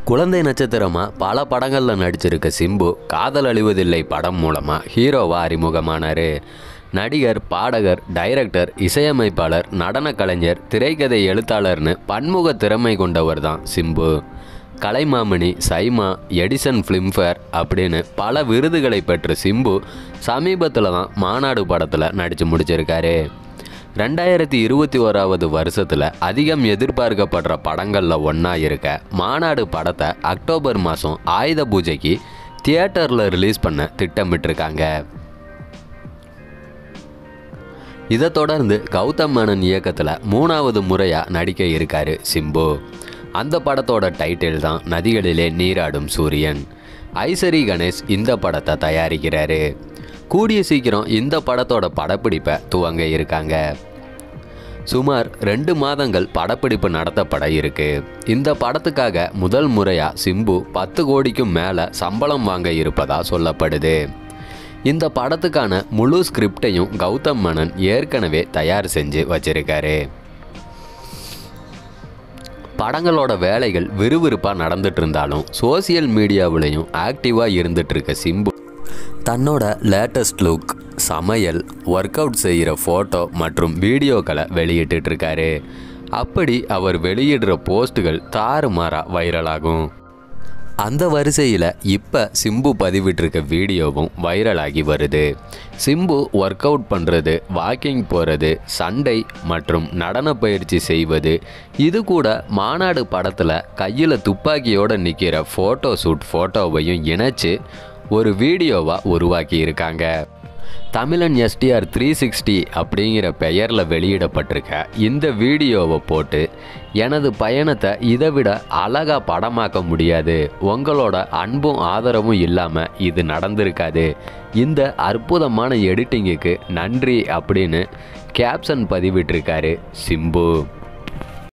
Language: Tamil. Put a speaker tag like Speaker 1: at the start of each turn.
Speaker 1: குழந்தை நட்சத்திரமாக பல படங்களில் நடிச்சிருக்க சிம்பு காதல் அழிவதில்லை படம் மூலமாக ஹீரோவாக அறிமுகமானார் நடிகர் பாடகர் டைரக்டர் இசையமைப்பாளர் நடனக் கலைஞர் திரைக்கதை எழுத்தாளர்னு பன்முக திறமை கொண்டவர் தான் Simbu Kalaimamani SIIMA Edison Filmfare அப்படின்னு பல விருதுகளை பெற்ற சிம்பு சமீபத்தில் தான் மாநாடு படத்தில் நடித்து முடிச்சிருக்காரு ரெண்டாயிரத்தி இருபத்தி ஓராவது வருஷத்தில் அதிகம் எதிர்பார்க்கப்படுற படங்களில் ஒன்றா இருக்க மாநாடு படத்தை அக்டோபர் மாதம் ஆயுத பூஜைக்கு தியேட்டரில் ரிலீஸ் பண்ண திட்டமிட்டிருக்காங்க இதை தொடர்ந்து கௌதம் மேனன் இயக்கத்தில் மூணாவது முறையாக நடிக்க இருக்காரு சிம்பு அந்த படத்தோட டைட்டில் தான் நதிகளிலே நீராடும் சூரியன் ஐசரி கணேஷ் இந்த படத்தை தயாரிக்கிறாரு கூடிய சீக்கிரம் இந்த படத்தோட படப்பிடிப்பை துவங்க இருக்காங்க சுமார் ரெண்டு மாதங்கள் படப்பிடிப்பு நடத்தப்பட இருக்கு இந்த படத்துக்காக முதல் முறையாக சிம்பு பத்து கோடிக்கும் மேலே சம்பளம் வாங்க இருப்பதா சொல்லப்படுது இந்த படத்துக்கான முழு ஸ்கிரிப்டையும் கௌதம் மேனன் ஏற்கனவே தயார் செஞ்சு வச்சிருக்காரு படங்களோட வேலைகள் விறுவிறுப்பாக நடந்துட்டு இருந்தாலும் சோசியல் மீடியாவிலையும் ஆக்டிவாக இருந்துட்டு இருக்க சிம்பு தன்னோட லேட்டஸ்ட் லுக் சமையல் ஒர்க் அவுட் செய்கிற ஃபோட்டோ மற்றும் வீடியோக்களை வெளியிட்டு இருக்காரு அப்படி அவர் வெளியிடுற போஸ்ட்டுகள் தாறுமாறாக வைரலாகும் அந்த வரிசையில் இப்போ சிம்பு பதிவிட்டிருக்க வீடியோவும் வைரலாகி வருது சிம்பு ஒர்க் அவுட் பண்ணுறது வாக்கிங் போகிறது சண்டை மற்றும் நடன பயிற்சி செய்வது இது கூட மாநாடு படத்தில் கையில் துப்பாக்கியோடு நிற்கிற ஃபோட்டோ ஷூட் ஃபோட்டோவையும் இணைச்சு ஒரு வீடியோவாக உருவாக்கி இருக்காங்க தமிழன் எஸ்டிஆர் த்ரீ சிக்ஸ்டி அப்படிங்கிற பெயரில் வெளியிடப்பட்டிருக்க இந்த வீடியோவை போட்டு எனது பயணத்தை இதை விட அழகாக படமாக்க முடியாது உங்களோட அன்பும் ஆதரவும் இல்லாமல் இது நடந்திருக்காது இந்த அற்புதமான எடிட்டிங்குக்கு நன்றி அப்படின்னு கேப்ஷன் பதிவிட்டிருக்காரு சிம்பு